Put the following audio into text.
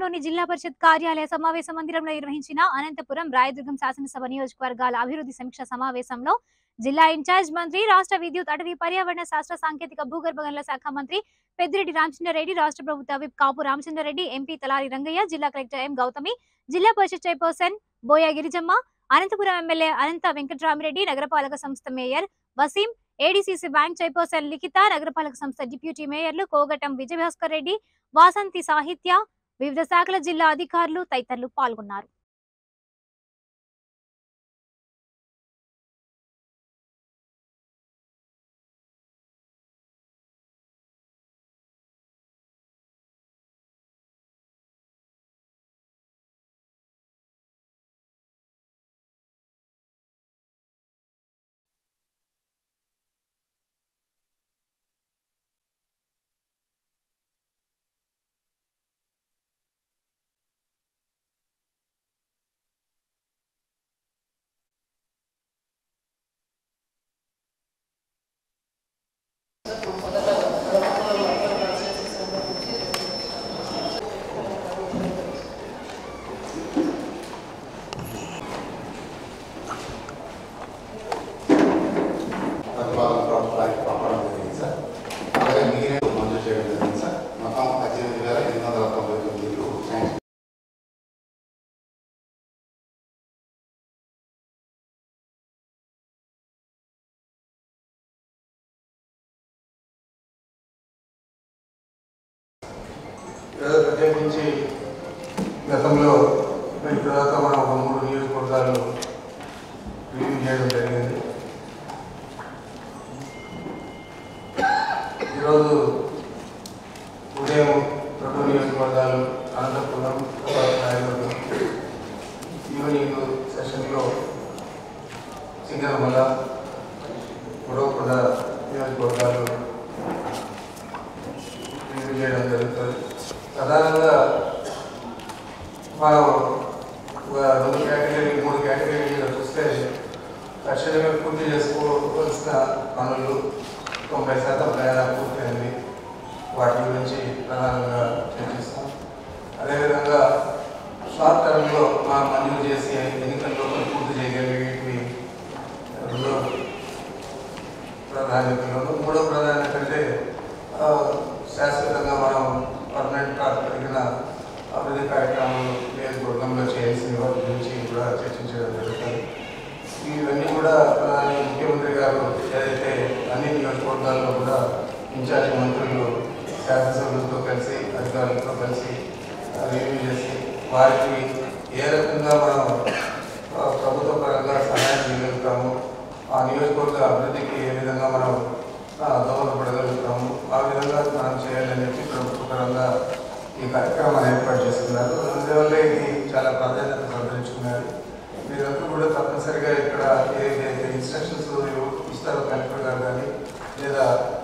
పట్టణంలోని జిల్లా పరిషత్ కార్యాలయ సమావేశ మందిరంలో నిర్వహించిన అనంతపురం రాయదుర్గం శాసనసభ నియోజకవర్గాల అభివృద్ధి సమీక్ష సమావేశంలో జిల్లా ఇన్ఛార్జ్ మంత్రి రాష్ట్ర విద్యుత్ అటవీ పర్యావరణ శాస్త్ర సాంకేతిక భూగర్భ గనుల శాఖ మంత్రి పెద్దిరెడ్డి రామచంద్రారెడ్డి రాష్ట్ర ప్రభుత్వ విప్ కాపు రామచంద్రారెడ్డి ఎంపీ తలారి రంగయ్య జిల్లా కలెక్టర్ ఎం గౌతమి జిల్లా పరిషత్ చైర్పర్సన్ బోయ గిరిజమ్మ అనంతపురం ఎమ్మెల్యే అనంత వెంకటరామిరెడ్డి నగరపాలక సంస్థ mayor Waseem ADCC bank chairperson Likhitha నగరపాలక సంస్థ డిప్యూటీ మేయర్లు కోగటం విజయభాస్కర్ రెడ్డి వాసంతి సాహిత్య వివిధ శాఖల జిల్లా అధికారులు తదితరులు పాల్గొన్నారు ప్రతిపాదన ప్రభుత్వానికి పంపడం జరిగింది సార్ అలాగే మీరే మంజూరు చేయడం జరిగింది సార్ మొత్తం పద్దెనిమిది వేల ఎనిమిది వందల తొంభై తొమ్మిది ఇల్లు శాంక్షన్ ఏదో ప్రత్యేకించి గతంలో మరి తర్వాత మనం ఒక మూడు నియోజకవర్గాలు రివ్యూ చేయడం జరిగింది ఈరోజు ఉదయం రెండు నియోజకవర్గాలు అనంతపురం రాయదుర్గం ఈవినింగ్ సెషన్లో సింగరమల్ల గొడవకొండ నియోజకవర్గాలు రివ్యూ చేయడం జరుగుతుంది ప్రధానంగా మనం ఒక రెండు కేటగిరీ మూడు కేటగిరీలు చూస్తే తక్షణమే పూర్తి చేసుకోవాల్సిన పనులు తొంభై శాతం ప్రయాణం పూర్తయింది వాటి గురించి ప్రధానంగా చర్చిస్తాం అదేవిధంగా షార్ట్ టర్మ్లో మనం మంజూరు చేసి ఎన్నికల్లో పూర్తి చేయగలిగేవి రెండో ప్రాధాన్యతలోను మూడో ప్రాధాన్యత అంటే ఆ, శాశ్వతంగా మనం పర్మనెంట్ కలిగిన అభివృద్ధి కార్యక్రమాలు నియోజకవర్గంలో చేయాల్సిన వాటి గురించి కూడా చర్చించడం జరుగుతుంది ఇవన్నీ కూడా ప్రధాని ముఖ్యమంత్రి గారు ఏదైతే అన్ని నియోజకవర్గాల్లో కూడా ఇన్ఛార్జ్ మంత్రులు శాసనసభ్యులతో కలిసి అధికారులతో కలిసి రివ్యూ చేసి వారికి ఏ రకంగా మనం ఆ, ప్రభుత్వ పరంగా సహాయం చేయగలుగుతాము ఆ నియోజకవర్గ అభివృద్ధికి ఏ విధంగా మనం ఆ, దోహదపడగలుగుతాము ఆ విధంగా మనం చేయాలని చెప్పి ప్రభుత్వ పరంగా ఈ కార్యక్రమాన్ని ఏర్పాటు చేస్తున్నారు అందువల్ల ఇది చాలా ప్రాధాన్యత సంతరించుకున్నారు మీరందరూ కూడా తప్పనిసరిగా ఇక్కడ ఏదైతే ఇన్స్ట్రక్షన్స్ ఇస్తారో కలెక్టర్ గారు కానీ లేదా